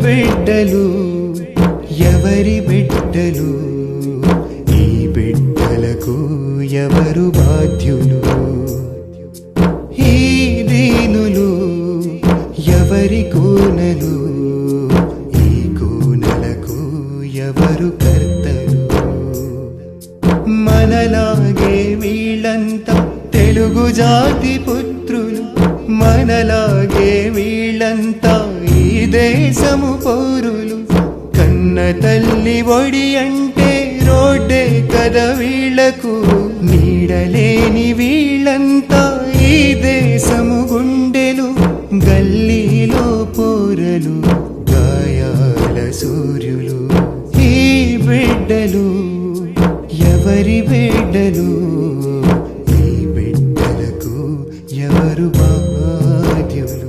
బిడ్డలు ఎవరి బిడ్డలు ఈ బిడ్డలకు ఎవరు బాధ్యులు ఈ దీనులు ఎవరి కూనలు ఈ కూనలకు ఎవరు కర్తలు మనలాగే వీళ్ళంతా తెలుగు జాతి పుత్రులు మనలాగే వీళ్ళంతా ఈ దేశము పౌరులు కన్న తల్లి ఒడి అంటే రోడ్డే కదా వీళ్లకు నీడలేని వీళ్ళంతా ఈ దేశము గుండెలు గల్లీలో పోరలు గాయాల సూర్యులు ఈ బిడ్డలు ఎవరి బిడ్డలు ఈ బిడ్డలకు ఎవరు బాధ్యులు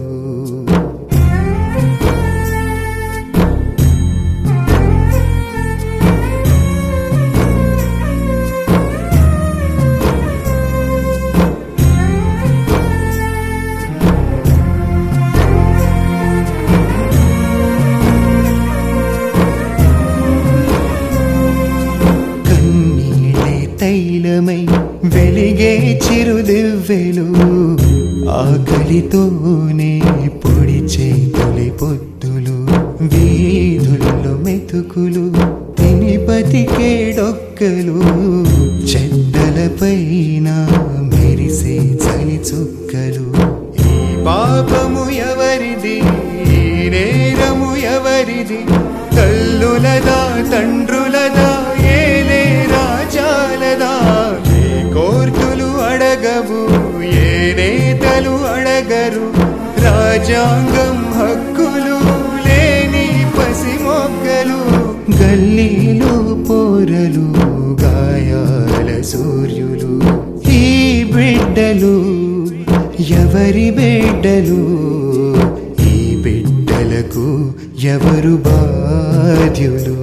కన్నీళ్ళే తైలమై వెలిగే చిరుదివ్వెలు ఆకలితోనే పొడిచే తొలి పొద్దులు వీధుల్లో మెతుకులు తిని బతికే డొక్కలు చెడ్డలపైన మెరిసే చలి చుక్కలు ఈ పాపము ఎవరిది ఈ నేరము ఎవరిది తల్లులదా తండ్రులదా ఏలే రాజాలదా ఏ కోర్టులు అడగవు ఏ నేతలు అడగరు రాజ్యాంగం హక్కులు లేని పసి మొక్కలు గల్లీలో పోరలు గాయాల సూర్యులు ఈ బిడ్డలు ఎవరి బిడ్డలు ఈ బిడ్డలకు ఎవరు బాధ్యులు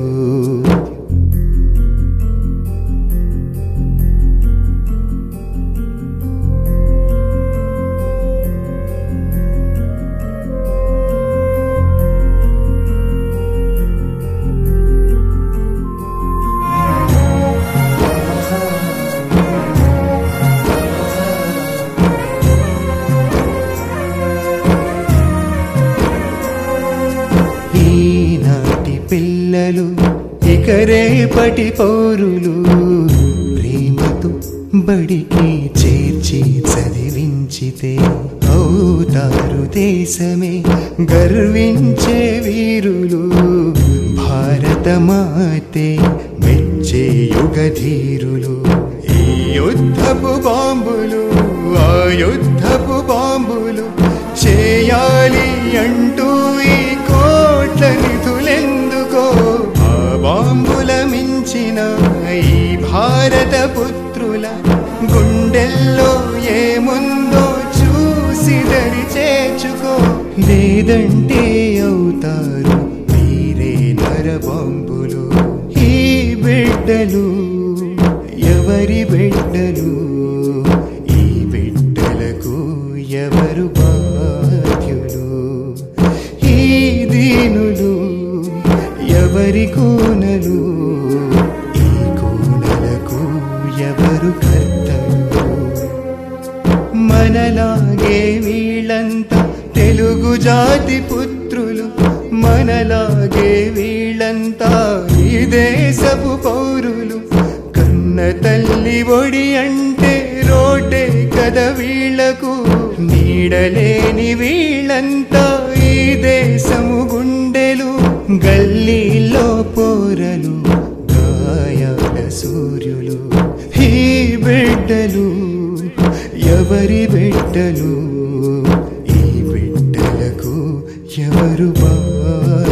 ఈనాటి పిల్లలు ఇక రేపటి పౌరులు ప్రేమతో బడికి చేర్చి చదివించితే అవుతారు దేశమే గర్వించే వీరులు భారత మాతే మెచ్చే యుగధీరులు ఈ యుద్ధపు బాంబులు ఆ యుద్ధపు బాంబులు చేయాలి అంటూ ఈ కోట్ల నిధులెందుకో ఆ బాంబుల మించిన ఈ భారత పుత్రుల గుండెల్లో ఏముందో చూసి దరి చేర్చుకో లేదంటే అవుతారు మీరే నరబాంబులు ఈ బిడ్డలు ఎవరి బిడ్డలు ఈ బిడ్డలకు ఎవరు బాధ్యులు ఈ దీనులు ఎవరి కూనలు ఈ కూనలకు ఎవరు కర్తలు మనలాగే వీళ్ళంతా తెలుగు జాతి పుత్రులు మనలాగే వీళ్ళంతా ఈ దేశపు పౌరులు కన్న తల్లి ఒడి అంటే రోడ్డే కదా వీళ్లకు నీడలేని వీళ్ళంతా ఈ దేశము గుండెలు గల్లీలో పోరలు గాయాల సూర్యులు ఈ బిడ్డలు ఎవరి బిడ్డలు ఈ బిడ్డలకు ఎవరు బా